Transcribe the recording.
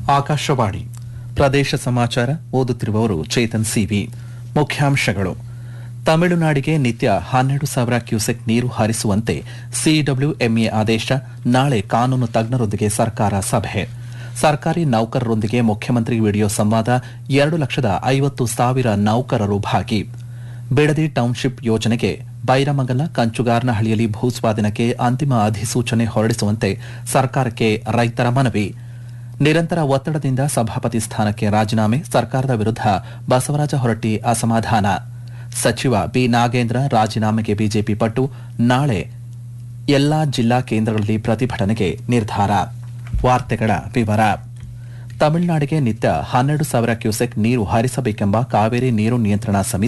ಆಕಾಶವಾಣಿ ಪ್ರದೇಶ ಸಮಾಚಾರ ಓದುತ್ತಿರುವವರು ಚೇತನ್ ಸಿವಿ ಮುಖ್ಯಾಂಶಗಳು ತಮಿಳುನಾಡಿಗೆ ನಿತ್ಯ ಹನ್ನೆರಡು ಸಾವಿರ ಕ್ಯೂಸೆಕ್ ನೀರು ಹರಿಸುವಂತೆ ಸಿಡಬ್ಲ್ಯೂಎಂಎ ಆದೇಶ ನಾಳೆ ಕಾನೂನು ತಜ್ಞರೊಂದಿಗೆ ಸರ್ಕಾರ ಸಭೆ ಸರ್ಕಾರಿ ನೌಕರರೊಂದಿಗೆ ಮುಖ್ಯಮಂತ್ರಿ ವಿಡಿಯೋ ಸಂವಾದ ಎರಡು ಲಕ್ಷದ ಐವತ್ತು ಸಾವಿರ ನೌಕರರು ಭಾಗಿ ಬಿಡದಿ ಟೌನ್ಶಿಪ್ ಯೋಜನೆಗೆ ಬೈರಮಂಗಲ ಕಂಚುಗಾರನಹಳ್ಳಿಯಲ್ಲಿ ಭೂಸ್ವಾಧೀನಕ್ಕೆ ಅಂತಿಮ ಅಧಿಸೂಚನೆ ಹೊರಡಿಸುವಂತೆ ಸರ್ಕಾರಕ್ಕೆ ರೈತರ ಮನವಿ ನಿರಂತರ ಒತ್ತಡದಿಂದ ಸಭಾಪತಿ ಸ್ಥಾನಕ್ಕೆ ರಾಜೀನಾಮೆ ಸರ್ಕಾರದ ವಿರುದ್ಧ ಬಸವರಾಜ ಹೊರಟ್ಟಿ ಅಸಮಾಧಾನ ಸಚಿವ ಬಿ ನಾಗೇಂದ್ರ ರಾಜೀನಾಮೆಗೆ ಬಿಜೆಪಿ ಪಟ್ಟು ನಾಳೆ ಎಲ್ಲಾ ಜಿಲ್ಲಾ ಕೇಂದ್ರಗಳಲ್ಲಿ ಪ್ರತಿಭಟನೆಗೆ ನಿರ್ಧಾರ ವಾರ್ತೆಗಳ ವಿವರ ತಮಿಳುನಾಡಿಗೆ ನಿತ್ಯ ಹನ್ನೆರಡು ಸಾವಿರ ಕ್ಯೂಸೆಕ್ ನೀರು ಹರಿಸಬೇಕೆಂಬ ಕಾವೇರಿ ನೀರು ನಿಯಂತ್ರಣ ಸಮಿತಿ